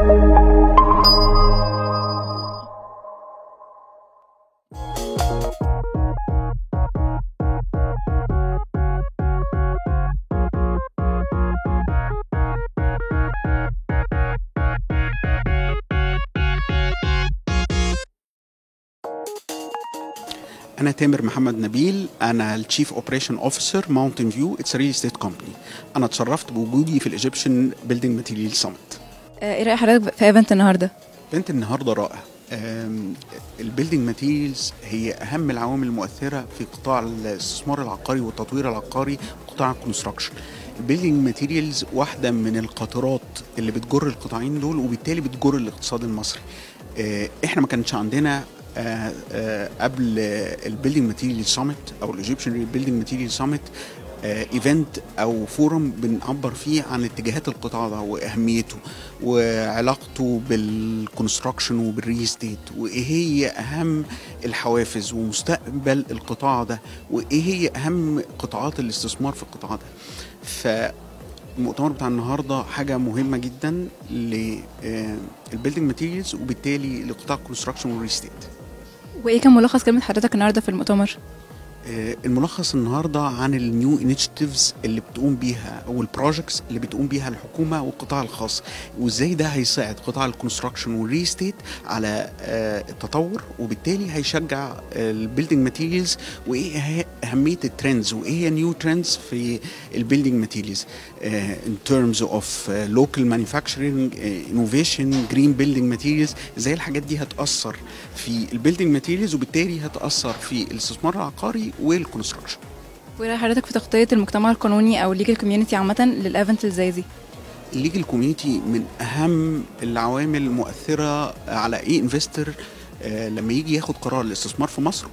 انا تامر محمد نبيل انا التشيف اوبريشن اوفيسر ماونتن فيو اتس ريل استيت كومباني انا اتشرفت بوجودي في الايجيبشن بيلدينج ماتيريال سمت آه، ايه رأي حضرتك في ايفنت النهارده بنت النهارده رائع البيلدينج ماتيريالز هي اهم العوامل المؤثره في قطاع الاستثمار العقاري والتطوير العقاري وقطاع الكونستراكشن البيلدينج ماتيريالز واحده من القطرات اللي بتجر القطاعين دول وبالتالي بتجر الاقتصاد المصري آه، احنا ما كانش عندنا آه، آه، قبل البيلدينج ماتيريال سامت او الايجيبشن بيلدينج ماتيريال سامت ايفنت او فورم بنعبر فيه عن اتجاهات القطاع ده واهميته وعلاقته بالكونستراكشن وبالري ستيت وايه هي اهم الحوافز ومستقبل القطاع ده وايه هي اهم قطاعات الاستثمار في القطاع ده فالمؤتمر بتاع النهارده حاجه مهمه جدا للبيلدينج ماتيريالز وبالتالي لقطاع الكونستراكشن والري ستيت وايه كان ملخص كلمة حضرتك النهارده في المؤتمر آه، الملخص النهارده عن النيو انيشيتيفز اللي بتقوم بيها او البروجكتس اللي بتقوم بيها الحكومه والقطاع الخاص وازاي ده هيساعد قطاع الكونستراكشن والري ستيت على آه، التطور وبالتالي هيشجع البيلدينج ماتيريالز وايه هي اهميه الترندز وايه هي نيو ترندز في البيلدينج ماتيريالز ان ترمز اوف لوكال مانيفاكتشرنج انوفيشن جرين بيلدينج ماتيريالز ازاي الحاجات دي هتاثر في البيلدينج ماتيريالز وبالتالي هتاثر في الاستثمار العقاري والكونستراكشن وايه رأي حضرتك في تغطية المجتمع القانوني او الليجل كوميونتي عامة للايفنت اللي زي دي الليجل كوميونتي من اهم العوامل المؤثره على اي انفستور لما يجي ياخد قرار الاستثمار في مصر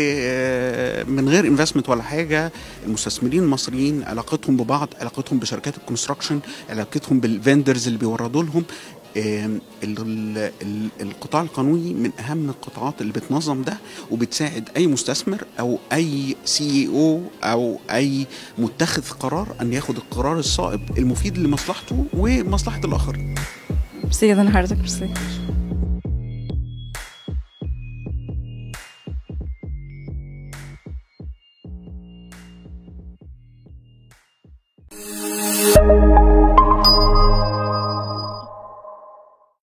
ومن غير انفستمنت ولا حاجه المستثمرين المصريين علاقتهم ببعض علاقتهم بشركات الكونستراكشن علاقتهم بالفندرز اللي بيوردوا لهم آم، ال- ال- القطاع القانوني من اهم القطاعات اللي بتنظم ده وبتساعد اي مستثمر او اي سي او او اي متخذ قرار ان ياخد القرار الصائب المفيد لمصلحته ومصلحه الاخرين ميرسي جدا حضرتك ميرسي